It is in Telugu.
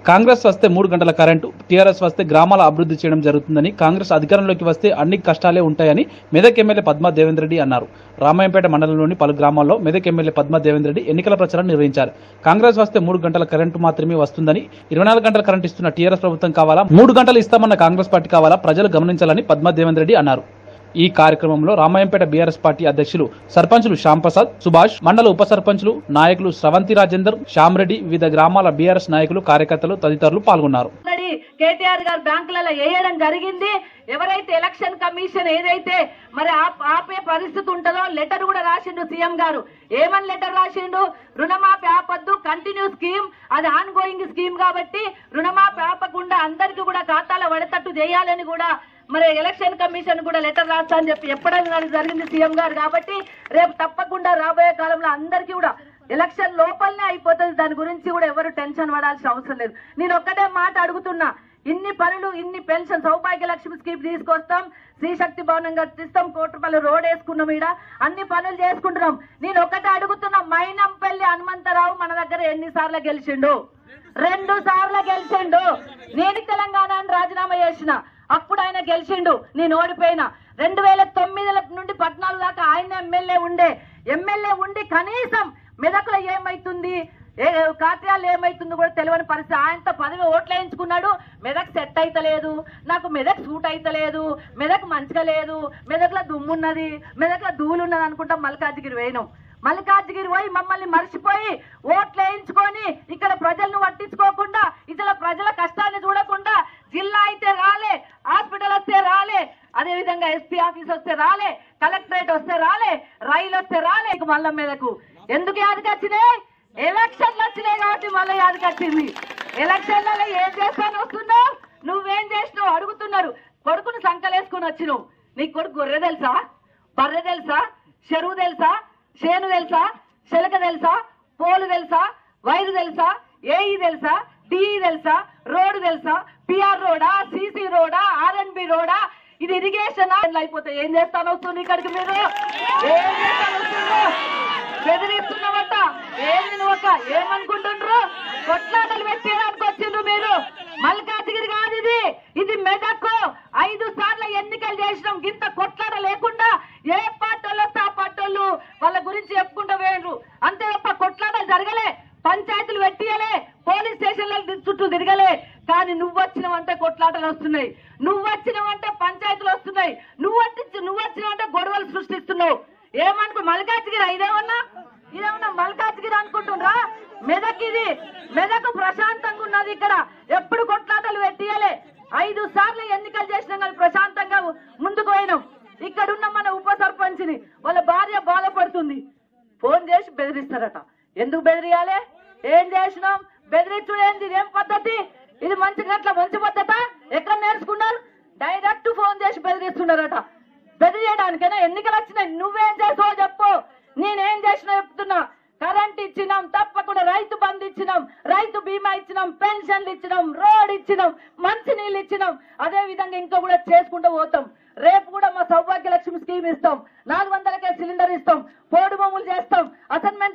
కాంగ్రెస్ వస్తే మూడు గంటల కరెంటు టీఆర్ఎస్ వస్తే గ్రామాల అభివృద్ధి చేయడం జరుగుతుందని కాంగ్రెస్ అధికారంలోకి వస్తే అన్ని కష్టాలే ఉంటాయని మెదక్ ఎమ్మెల్యే పద్మా దేవేందర్ రెడ్డి అన్నారు రామాయంపేట మండలంలోని పలు గ్రామాల్లో మెదక్ ఎమ్మెల్యే పద్మా దేవేందర్ రెడ్డి ఎన్నికల ప్రచారం నిర్వహించారు కాంగ్రెస్ వస్తే మూడు గంటల కరెంటు మాత్రమే వస్తుందని ఇరవై నాలుగు గంటల కరెంటు ఇస్తున్న టీఆర్ఎస్ ప్రభుత్వం కావాలా మూడు గంటలు ఇస్తామన్న కాంగ్రెస్ పార్టీ కావాలా ప్రజలు గమనించాలని పద్మా దేవేందర్ రెడ్డి అన్నారు ఈ కార్యక్రమంలో రామాయంపేట బీఆర్ఎస్ పార్టీ అధ్యక్షులు సర్పంచులు శ్యాంప్రసాద్ సుభాష్ మండల ఉప సర్పంచులు నాయకులు స్రవంతి రాజేందర్ శ్యామరెడ్డి వివిధ గ్రామాల బీఆర్ఎస్ నాయకులు కార్యకర్తలు తదితరులు పాల్గొన్నారు ఆల్రెడీ కేటీఆర్ గారు బ్యాంకులలో వేయడం జరిగింది ఎవరైతే ఎలక్షన్ కమిషన్ ఏదైతే మరి ఆప్- ఆపే పరిస్థితి ఉంటుందో లెటర్ కూడా రాసిండు సీఎం గారు ఏమని లెటర్ రాసిండు రుణమాఫీ ఆపద్దు కంటిన్యూ స్కీమ్ అది ఆన్ గోయింగ్ స్కీమ్ కాబట్టి రుణమాఫీ ఆపకుండా అందరికీ కూడా ఖాతాలో పడేటట్టు చేయాలని కూడా మరి ఎలక్షన్ కమిషన్ కూడా లెటర్ రాస్తా అని చెప్పి ఎప్పడం జరిగింది సీఎం గారు కాబట్టి రేపు తప్పకుండా రాబోయే కాలంలో అందరికీ కూడా ఎలక్షన్ లోపలనే అయిపోతుంది దాని గురించి కూడా ఎవరు టెన్షన్ పడాల్సిన అవసరం లేదు నేను ఒక్కటే మాట అడుగుతున్నా ఇన్ని పనులు ఇన్ని పెన్షన్ సౌభాగ్య లక్ష్మి స్కీమ్ తీసుకొస్తాం శ్రీశక్తి భవనం కట్టిస్తాం కోటి రూపాయలు రోడ్ వేసుకున్నాం ఈడ అన్ని పనులు చేసుకుంటున్నాం నేను ఒకటే అడుగుతున్నా మైనంపల్లి హనుమంతరావు మన దగ్గర ఎన్నిసార్లు గెలిచిండు రెండు సార్లు గెలిచిండు నేను తెలంగాణ అని రాజీనామా చేసిన అప్పుడు ఆయన గెలిచిండు నేను ఓడిపోయినా రెండు వేల తొమ్మిది నుండి పద్నాలుగు దాకా ఆయన ఎమ్మెల్యే ఉండే ఎమ్మెల్యే ఉండి కనీసం మెదకులో ఏమైతుంది ఏ కాత్యాలు ఏమైతుందో కూడా తెలియని పరిస్థితి ఆయనతో పదవి ఓట్లు వేయించుకున్నాడు మెదక్ సెట్ అయితలేదు నాకు మెదక్ సూట్ అయితలేదు మెదక్ మంచిగా లేదు మెదక్లో దుమ్మున్నది మెదక్లో ధూళున్నది అనుకుంటా మల్కాజ్గిరి వేయను మల్కాజ్గిరి పోయి మమ్మల్ని మర్చిపోయి ఓట్లు వేయించుకొని ఇక్కడ ప్రజలను పట్టించుకోకుండా ఇతర ప్రజల కష్టాన్ని చూడకుండా జిల్లా అయితే రాలే హాస్పిటల్ వస్తే రాలే అదే విధంగా ఎస్పీ ఆఫీస్ వస్తే రాలే కలెక్టరేట్ వస్తే రాలే రైలు వస్తే రాలే ఇక మల్ల మీదకు ఎందుకు యాదకి వచ్చినాయి ఎలక్షన్లు వచ్చినాయి కాబట్టి మళ్ళీ యాదకి వచ్చింది ఎలక్షన్లలో ఏం చేస్తాను వస్తున్నావు నువ్వేం చేసినావు అడుగుతున్నారు కొడుకును సంకలేసుకుని వచ్చినావు నీ కొడుకు గొర్రె తెలుసా బర్రె తెలుసా చెరువు తెలుసా చేను తెలుసా చిలక తెలుసా పోలు తెలుసా వైరు తెలుసా ఏఈ తెలుసా డిఈ తెలుసా రోడ్డు తెలుసా పిఆర్ రోడా సిసి రోడా ఆర్ఎన్బి రోడా ఇది ఇరిగేషన్ అయిపోతే ఏం చేస్తాను వస్తుంది ఇక్కడికి మీరు ఏం చేస్తాను వస్తుండ్రు? బెదిరిస్తున్నావట ఏంది నువ్వు ఒక ఏమనుకుంటుండ్రు కొట్లాటలు పెట్టేదానికి వచ్చిండ్రు మీరు మల్కాజ్గిరి కాదు ఇది ఇది మెదక్ ఐదు సార్లు ఎన్నికలు చేసినాం గింత కొట్లాట లేకుండా ఏ పార్టీ వాళ్ళు వస్తే ఆ పార్టీ వాళ్ళు వాళ్ళ గురించి చెప్పుకుంటూ వేయండ్రు అంతే తప్ప కొట్లాట జరగలే పంచాయతీలు పెట్టియలే పోలీస్ స్టేషన్ల చుట్టూ తిరగలే కానీ నువ్వు వచ్చినవంటే కొట్లాటలు వస్తున్నాయి నువ్వు వచ్చినవంటే పంచాయతీలు వస్తున్నాయి నువ్వు వచ్చి నువ్వు వచ్చినవంటే గొడవలు సృష్టిస్తున్నావు ఏమనుకో మల్కాజ్గిరి ఇదేమన్నా ఇదేమన్నా మల్కాజ్గిరి అనుకుంటుండ్రా మెదక్ ఇది మెదక్ ప్రశాంతంగా ఉన్నది ఇక్కడ ఎప్పుడు కొట్లాటలు పెట్టియలే ఐదు సార్లు ఎన్నికలు చేసినాం కానీ ప్రశాంతంగా ముందుకు పోయినాం ఇక్కడ ఉన్న మన ఉప సర్పంచ్ని వాళ్ళ భార్య బాధపడుతుంది ఫోన్ చేసి బెదిరిస్తారట ఎందుకు బెదిరియాలి ఏం చేసినాం బెదిరించుడు ఏంది ఇదేం పద్ధతి ఇది మంచి గట్ల మంచి పద్ధత ఎక్కడ నేర్చుకున్నారు డైరెక్ట్ ఫోన్ చేసి బెదిరిస్తున్నారట బెదిరియడానికైనా ఎన్నికలు వచ్చినాయి నువ్వేం చేసావో చెప్పు నేనేం చేసినా చెప్తున్నా కరెంట్ ఇచ్చినాం తప్పకుండా రైతు బంధు ఇచ్చినాం రైతు బీమా ఇచ్చినాం పెన్షన్లు ఇచ్చినాం రోడ్ ఇచ్చినాం మంచి నీళ్ళు ఇచ్చినాం అదే విధంగా ఇంకా కూడా చేసుకుంటూ పోతాం రేపు కూడా మా సౌభాగ్య లక్ష్మి స్కీమ్ ఇస్తాం నాలుగు వందలకే సిలిండర్ ఇస్తాం పోడు భూములు చేస్తాం అసైన్మెంట్